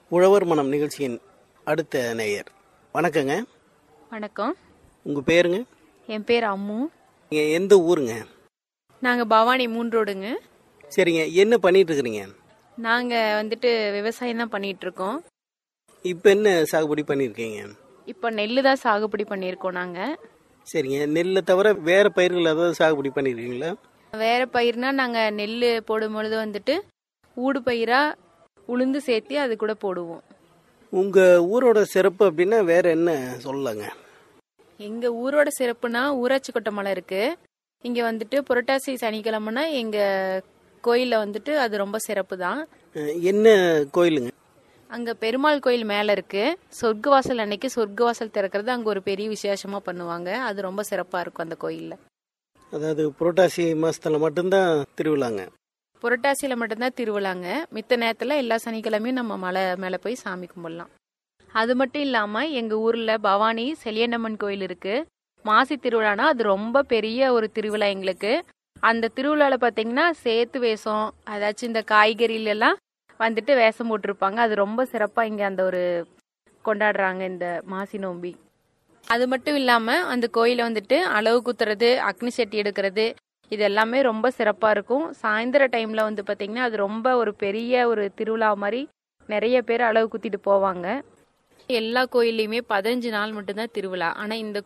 உழவர் மனம் நிகழ்ச்சியின் அடுத்த நேயர் வணக்கங்க வணக்கம் உங்கள் பேருங்க என் பேர் அம்மு நீங்கள் எந்த ஊருங்க நாங்கள் பவானி மூன் ரோடுங்க சரிங்க என்ன பண்ணிட்டு இருக்கிறீங்க நாங்கள் வந்துட்டு விவசாயம் தான் பண்ணிட்டு இருக்கோம் இப்போ என்ன சாகுபடி பண்ணியிருக்கீங்க இப்போ நெல் தான் சாகுபடி பண்ணியிருக்கோம் நாங்கள் சரிங்க நெல்லை தவிர வேற பயிர்கள் ஏதாவது சாகுபடி பண்ணியிருக்கீங்களா வேற பயிர்னா நாங்கள் நெல் போடும் பொழுது வந்துட்டு ஊடு பயிராக உளுந்து சேர்த்து அது கூட போடுவோம் உங்கள் ஊரோட சிறப்பு அப்படின்னா வேற என்ன சொல்லலாங்க எங்கள் ஊரோட சிறப்புனா ஊராட்சி கொட்டை மலை இருக்கு இங்கே வந்துட்டு புரட்டாசி சனிக்கிழமைனா எங்கள் கோயிலில் வந்துட்டு அது ரொம்ப சிறப்பு தான் அஹ், என்ன கோயிலுங்க அங்கே பெருமாள் கோயில் மேலே இருக்கு சொர்க்கவாசல் அன்னைக்கு சொர்க்கவாசல் திறக்கிறது அங்கே ஒரு பெரிய விசேஷமாக பண்ணுவாங்க அது ரொம்ப சிறப்பாக இருக்கும் அந்த கோயிலில் அதாவது புரட்டாசி மாசத்துல மட்டும்தான் திருவிழாங்க புரட்டாசியில் மட்டும்தான் திருவிழாங்க மித்த நேரத்தில் எல்லா சனிக்கிழமையும் நம்ம மலை மேலே போய் சாமி கும்பிடலாம் அது மட்டும் இல்லாமல் எங்கள் ஊரில் பவானி செலியண்ணம்மன் கோயில் இருக்கு மாசி திருவிழானா அது ரொம்ப பெரிய ஒரு திருவிழா எங்களுக்கு அந்த திருவிழாவில் பார்த்தீங்கன்னா சேத்து வேஷம் அதாச்சும் இந்த காய்கறியில எல்லாம் வந்துட்டு வேஷம் போட்டிருப்பாங்க அது ரொம்ப சிறப்பாக இங்கே அந்த ஒரு கொண்டாடுறாங்க இந்த மாசி நோம்பி அது மட்டும் இல்லாமல் அந்த கோயிலில் வந்துட்டு அளவு குத்துறது அக்னி சட்டி எடுக்கிறது இது எல்லாமே ரொம்ப சிறப்பாக இருக்கும் சாயந்தர டைமில் வந்து பார்த்திங்கன்னா அது ரொம்ப ஒரு பெரிய ஒரு திருவிழா மாதிரி நிறைய பேர் அளவு குத்திட்டு போவாங்க எல்லா கோயில்லையுமே பதினஞ்சு நாள் மட்டும்தான் திருவிழா ஆனால் இந்த